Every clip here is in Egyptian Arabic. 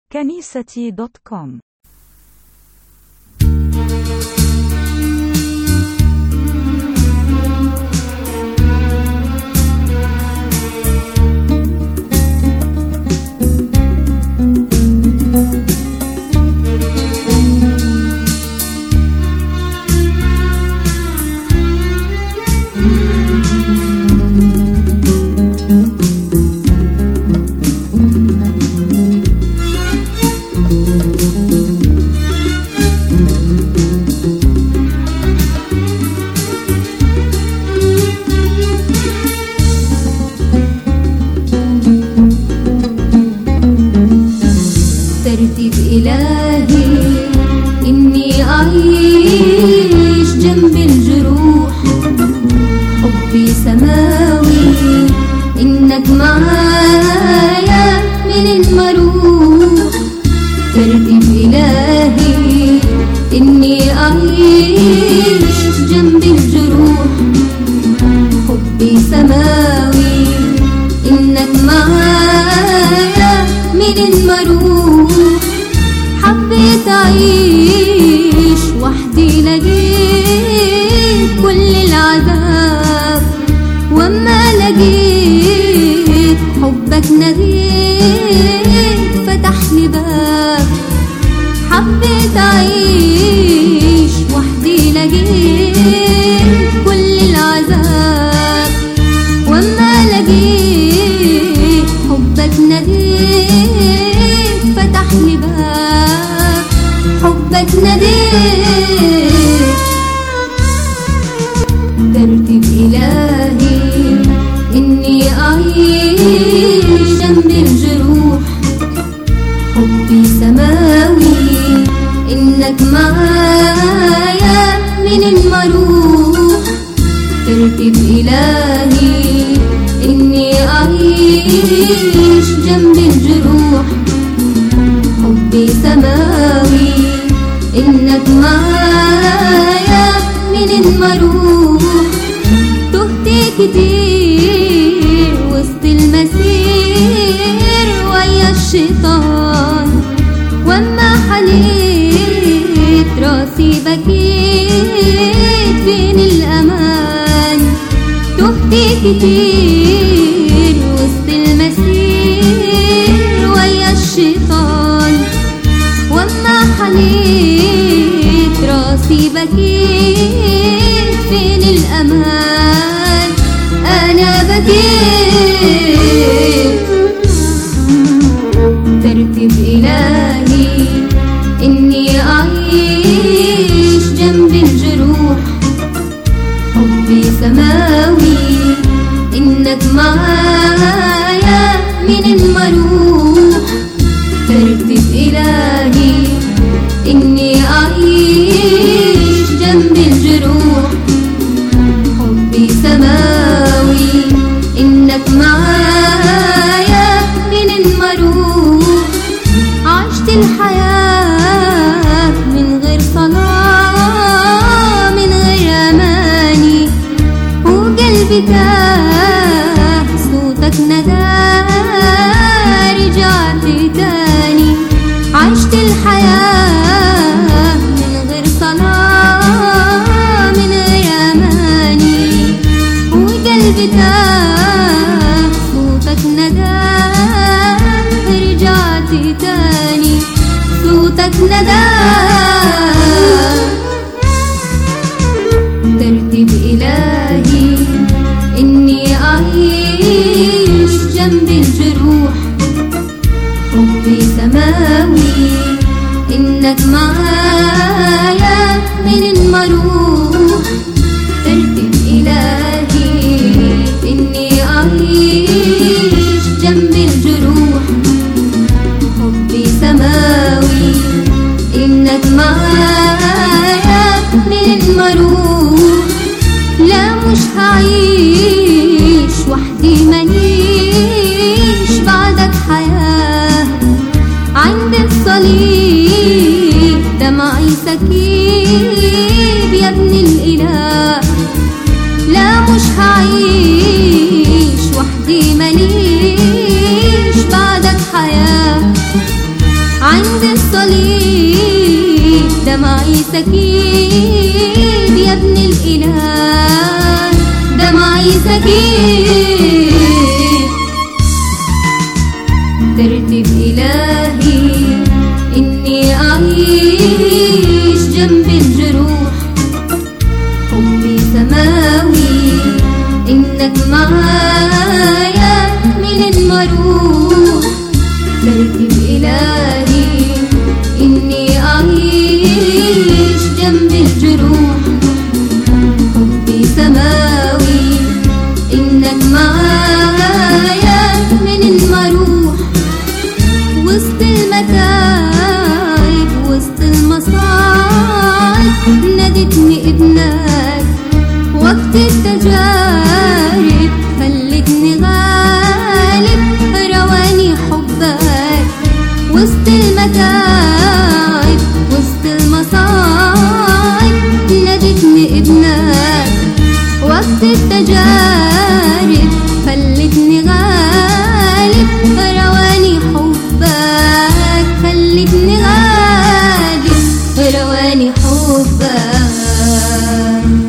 كنيستي دوت كوم ترتيب إلهي إني أعيش جنب الجروح حبي سماوي إنك معايا من المروح ترتيب إلهي إني أعيش جنب الجروح حبي سماوي إنك معايا من المروح حبيت أعيش وحدي لقيت كل العذاب وأما لقيت حبك ناديت فتح لي باب حبيت أعيش وحدي لقيت كل العذاب وأما لقيت حبك ناديت فتح لي باب حبك ناديت ترتيب إلهي إني أعيش جنب الجروح حبي سماوي إنك معايا من المروح ترتيب إلهي إني أعيش جنب الجروح حبي سماوي إنك معايا من المروح تهت كتير وسط المسير ويا الشيطان واما حنيت راسي بكيت بين الامان تهت كتير وسط المسير ويا الشيطان واما حنيت راسي بكيت فين الامان انا بكيت ترتيب إلهي إني أعيش جنب الجروح حبي سماوي إنك معايا من المروح ترتيب إلهي إني أعيش جنب الجروح حبي سماوي إنك معايا من المروح عشت الحياة من غير صلاة من غير أماني وقلبي تاه صوتك نداه رجعت تاني عشت الحياة من غير صلاة من غير أماني وقلبي تاه صوتك نداه رجعت تاني صوتك نداه ترتيب إلهي إني أعيش جنب الجروح حبي سماوي إنك معايا من المروح ترتيب إلهي إني أعيش جنب الجروح حبي سماوي إنك معايا من المروح لا مش هعيش وحدي مليش بعدك حياة عند الصليب دمعي سكيب يا ابن الإله لا مش هعيش وحدي مليش بعدك حياة عند الصليب دمعي سكيب يا ابن الإله دمعي سكيب ترتب إلهي إني أعيش جنب الجروح حبي سماوي إنك معايا من المروح ترتب إلهي إني أعيش جنب الجروح حبي سماوي إنك معايا من المروح وسط المتاعب وسط المصاعب نادتني ابنك وقت التجارب خلتني غالب رواني حبك وسط المتاعب وسط المصاعب نادتني ابنك وقت التجارب خلتني غالب رواني حبك خلتني غالب رواني حبك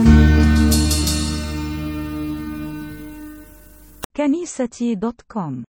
كنيستي دوت كوم